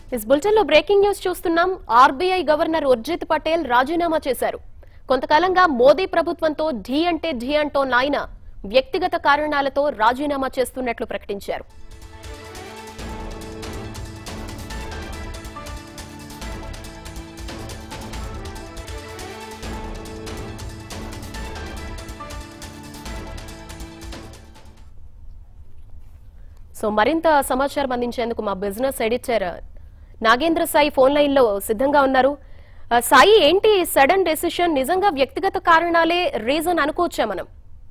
is bulletin లో breaking news చూస్తున్నాం RBI governor Urjit Patel రాజీనామా చేశారు కొంతకాలంగా మోదీ ప్రభుత్వంతో ఢీ అంటే ఢీ అంటో నాయన వ్యక్తిగత కారణాలతో రాజీనామా చేస్తున్నట్లు ప్రకటించారు సో మరింత సమాచారం అందించేందుకు మా business editor Nagendra Sai phone line లో సిద్ధంగా ఉన్నారు ఆ, సాయి ఏంటి సడన్ డెసిషన్ నిజంగా వ్యక్తిగత కారణాలే రీజన్ అనుకోవచ్చా మనం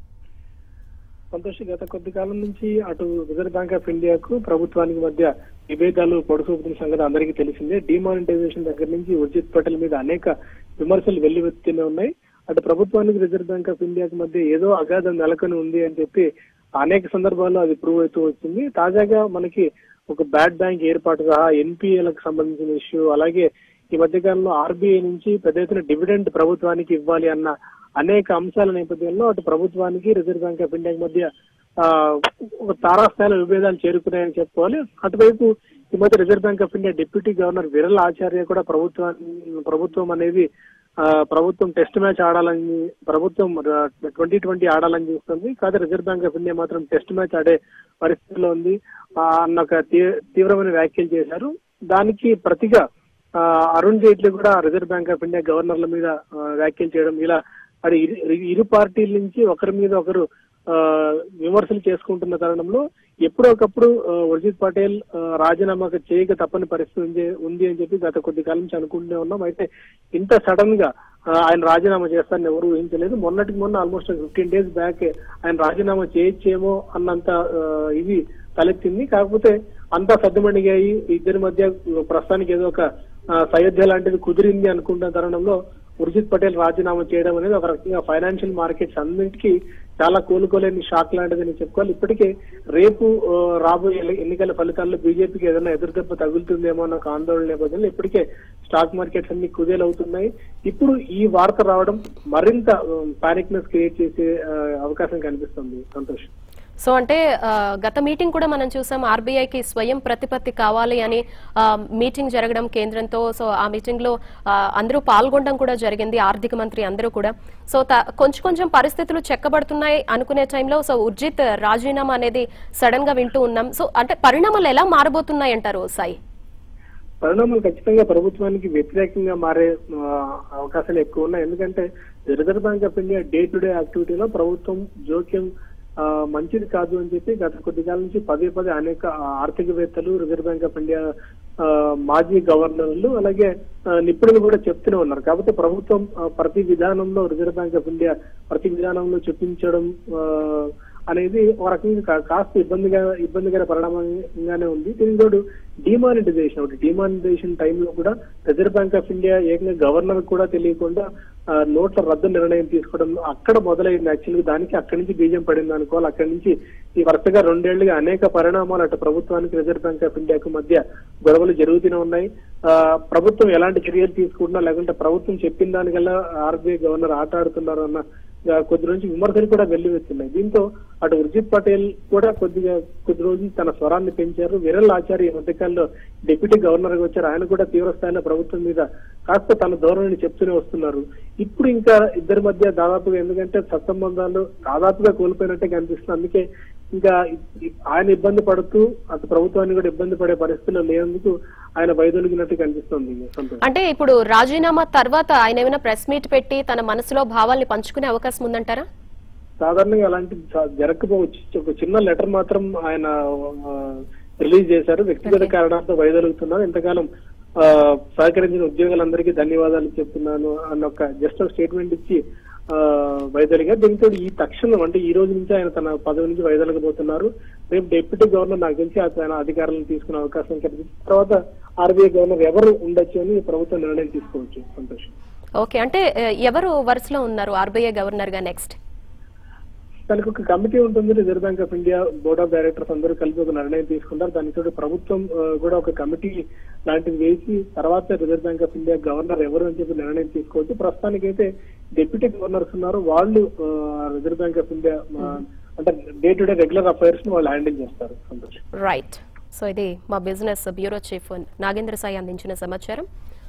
సంతోష్ గత కొద్ది కాలం నుంచి అటు రిజర్వ్ బ్యాంక్ ఆఫ్ ఇండియాకు ప్రభుత్వానికి మధ్య విభేదాలు పొడుసూపుతున్న సంగతి అందరికీ తెలిసిందే డిమానిటైజేషన్ దగ్గర నుంచి ఉర్జిత్ పటేల్ మీద అనేక విమర్శలు వెల్లువెత్తుతూనే ఉన్నాయి అటు ప్రభుత్వానికి రిజర్వ్ బ్యాంక్ ఆఫ్ ఇండియాకి మధ్య ఏదో అగాధం నెలకొని ఉంది అని చెప్పి అనేక సందర్భాల్లో అది ప్రూవ్ అవుతూ వచ్చింది తాజాగా మనకి ఒక బ్యాడ్ బ్యాంక్ ఏర్పాటు సహా ఎన్పిఏలకు సంబంధించిన ఇష్యూ అలాగే ఈ మధ్య కాలంలో ఆర్బీఐ నుంచి పెద్ద ఎత్తున డివిడెండ్ ప్రభుత్వానికి ఇవ్వాలి అన్న అనేక అంశాల నేపథ్యంలో అటు ప్రభుత్వానికి రిజర్వ్ బ్యాంక్ ఆఫ్ ఇండియాకి మధ్య ఆ, ఒక తారాస్థాయిలో విభేదాలు చేరుకున్నాయని చెప్పుకోవాలి అటువైపు ఈ మధ్య Reserve Bank of India deputy governor Viral Acharya కూడా ప్రభుత్వాన్ని ప్రభుత్వం అనేది ఆ, ప్రభుత్వం టెస్ట్ మ్యాచ్ ఆడాలని ప్రభుత్వం ట్వంటీ ట్వంటీ ఆడాలని చూస్తుంది కాదు రిజర్వ్ బ్యాంక్ ఆఫ్ ఇండియా మాత్రం టెస్ట్ మ్యాచ్ ఆడే పరిస్థితిలో ఉంది ఆ, అన్న ఒక తీ- తీవ్రమైన వ్యాఖ్యలు చేశారు దానికి ప్రతిగా ఆ, అరుణ్ జైట్లీ కూడా రిజర్వ్ బ్యాంక్ ఆఫ్ ఇండియా గవర్నర్ల మీద ఆ, వ్యాఖ్యలు చేయడం ఇలా అది ఇరు- ఇరు- ఇరు పార్టీల నుంచి ఒకరి మీద ఒకరు ఆ, విమర్శలు చేసుకుంటున్న తరుణంలో ఎప్పుడో ఒకప్పుడు ఆ, ఉర్జిత్ పటేల్ ఆ, రాజీనామా చేయక తప్పని పరిస్థితి ఉంది ఉంది అని చెప్పి గత కొద్ది కాలం నుంచి అనుకుంటూనే ఉన్నాం అయితే ఇంత సడన్ గా ఆ, ఆయన రాజీనామా చేస్తారని ఎవరు ఊహించలేదు మొన్నటికి మొన్న ఆల్మోస్ట్ ఫిఫ్టీన్ డేస్ బ్యాక్ ఆయన రాజీనామా చేయొచ్చేమో అన్నంత ఆ, ఇది తలెత్తింది కాకపోతే అంతా సర్దుమణిగాయి ఇద్దరి మధ్య ప్రస్తుతానికి ఏదో ఒక ఆ, సయోధ్య లాంటిది కుదిరింది అనుకుంటున్న తరుణంలో ఉర్జిత్ పటేల్ రాజీనామా చేయడం అనేది ఒక రకంగా ఫైనాన్షియల్ మార్కెట్స్ అన్నింటికీ చాలా కోలుకోలేని షాక్ లాంటిదని చెప్పుకోవాలి ఇప్పటికే రేపు ఆ, రాబోయే ఎన్ని- ఎన్నికల ఫలితాల్లో బీజేపీకి ఏదైనా ఎదురుదెబ్బ తగులుతుందేమో అన్న ఒక ఆందోళన నేపథ్యంలో ఇప్పటికే స్టాక్ మార్కెట్స్ అన్ని కుదేలవుతున్నాయి ఇప్పుడు ఈ వార్త రావడం మరింత పానిక్నెస్ క్రియేట్ చేసే ఆ, అవకాశం కనిపిస్తుంది సంతోష్ సో అంటే ఆ, గత మీటింగ్ కూడా మనం చూసాం ఆర్బీఐకి స్వయం ప్రతిపత్తి కావాలి అని ఆ, మీటింగ్ జరగడం కేంద్రంతో సో ఆ మీటింగ్ లో ఆ, అందరూ పాల్గొనడం కూడా జరిగింది ఆర్థిక మంత్రి అందరూ కూడా సో త- కొంచెం కొంచెం పరిస్థితులు చెక్కబడుతున్నాయి అనుకునే టైంలో సో ఉర్జిత్ రాజీనామా అనేది సడన్ గా వింటూ ఉన్నాం సో అంటే పరిణామాలు ఎలా మారబోతున్నాయి అంటారు సాయి పరిణామాలు ఖచ్చితంగా ప్రభుత్వానికి వ్యతిరేకంగా మారే ఆ, అవకాశాలు ఎక్కువ ఉన్నాయి ఎందుకంటే Reserve Bank of India day to day యాక్టివిటీలో ప్రభుత్వం జోక్యం ఆ, మంచిది కాదు అని చెప్పి గత కొద్ది కాలం నుంచి పదే పదే అనేక ఆ, ఆర్థికవేత్తలు రిజర్వ్ బ్యాంక్ ఆఫ్ ఇండియా ఆ, మాజీ గవర్నర్లు అలాగే ఆ, నిపుణులు కూడా చెప్తూనే ఉన్నారు కాబట్టి ప్రభుత్వం ఆ, ప్రతి విధానంలో రిజర్వ్ బ్యాంక్ ఆఫ్ ఇండియా ప్రతి విధానంలో చూపించడం ఆ, అనేది ఒక రకంగా కా- కాస్త ఇబ్బందిగా ఇబ్బందికర పరిణామంగానే ఉంది దీనికి తోడు డిమానిటైజేషన్ ఒకటి డిమానిటైజేషన్ టైంలో కూడా రిజర్వ్ బ్యాంక్ ఆఫ్ ఇండియా ఏకంగా గవర్నర్ కూడా తెలియకుండా ఆ, నోట్ల రద్దు నిర్ణయం తీసుకోవడం అక్కడ మొదలైంది యాక్చువల్గా దానికి అక్కడి నుంచి బీజం పడింది అనుకోవాలి అక్కడి నుంచి ఈ వరుసగా రెండేళ్లుగా అనేక పరిణామాలు అటు ప్రభుత్వానికి రిజర్వ్ బ్యాంక్ ఆఫ్ ఇండియాకు మధ్య గొడవలు జరుగుతూనే ఉన్నాయి ఆ, ప్రభుత్వం ఎలాంటి చర్యలు తీసుకుంటున్నా లేకుంటే ప్రభుత్వం చెప్పిన దానికల్లా ఆర్బీఐ గవర్నర్ ఆట ఆడుతున్నారు అన్న ఆ, కొద్ది నుంచి విమర్శలు కూడా వెల్లువెత్తున్నాయి దీంతో అటు ఉర్జిత్ పటేల్ కూడా కొద్దిగా కొద్ది రోజులు తన స్వరాన్ని పెంచారు విరల్ ఆచార్య ఈ మధ్యకాలంలో డిప్యూటీ గవర్నర్ గా వచ్చారు ఆయన కూడా తీవ్ర స్థాయిలో ప్రభుత్వం మీద కాస్త తన ధోరణిని చెప్తూనే వస్తున్నారు ఇప్పుడు ఇంకా ఇద్దరి మధ్య దాదాపుగా ఎందుకంటే సత్సంబంధాలు దాదాపుగా కోల్పోయినట్టే కనిపిస్తుంది అందుకే ఇంకా ఇ- ఆయన ఇబ్బంది పడుతూ అటు ప్రభుత్వాన్ని కూడా ఇబ్బంది పడే పరిస్థితిలో లేనందుకు ఆయన వైదొలిగినట్టు కనిపిస్తుంది సంతోష్ అంటే ఇప్పుడు రాజీనామా తర్వాత ఆయన ఏమైనా ప్రెస్ మీట్ పెట్టి తన మనసులో భావాల్ని పంచుకునే అవకాశం ఉందంటారా సాధారణంగా అలాంటి జ- జరగకపోవచ్చు ఒక చిన్న లెటర్ మాత్రం ఆయన ఆ, రిలీజ్ చేశారు వ్యక్తిగత కారణాలతో వైదొలుగుతున్నారు ఇంతకాలం ఆ, సహకరించిన ఉద్యోగులందరికీ ధన్యవాదాలు చెప్తున్నాను అన్న ఒక జస్ట్ స్టేట్మెంట్ ఇచ్చి ఆ, వైదొలిగారు దీంతో ఈ తక్షణం అంటే ఈ రోజు నుంచి ఆయన తన పదవి నుంచి వైదొలగబోతున్నారు రేపు డిప్యూటీ గవర్నర్ నాకు తెలిసి ఆయన అధికారులను తీసుకునే అవకాశం కనిపిస్తుంది తర్వాత ఆర్బీఐ గవర్నర్ ఎవరు ఉండొచ్చు అని ప్రభుత్వం నిర్ణయం తీసుకోవచ్చు సంతోషం ఓకే అంటే ఆ, ఎవరు వరుసలో ఉన్నారు ఆర్బీఐ గవర్నర్ గా నెక్స్ట్ దానికి ఒక కమిటీ ఉంటుంది Reserve Bank of India board of directors అందరూ కలిపి ఒక నిర్ణయం తీసుకుంటారు దానితో ప్రభుత్వం ఆ, కూడా ఒక కమిటీ లాంటిది వేసి తర్వాత Reserve Bank of India governor ఎవరు అని చెప్పి నిర్ణయం తీసుకోవచ్చు ప్రస్తుతానికైతే డిప్యూటీ గవర్నర్స్ ఉన్నారు వాళ్ళు ఆ, రిజర్వ్ బ్యాంక్ ఆఫ్ ఇండియా ఆ, అంటే day to day regular affairs ని వాళ్ళు హ్యాండిల్ చేస్తారు సంతోష్ రైట్ సో ఇది మా business bureau chief Nagendra Sai అందించిన సమాచారం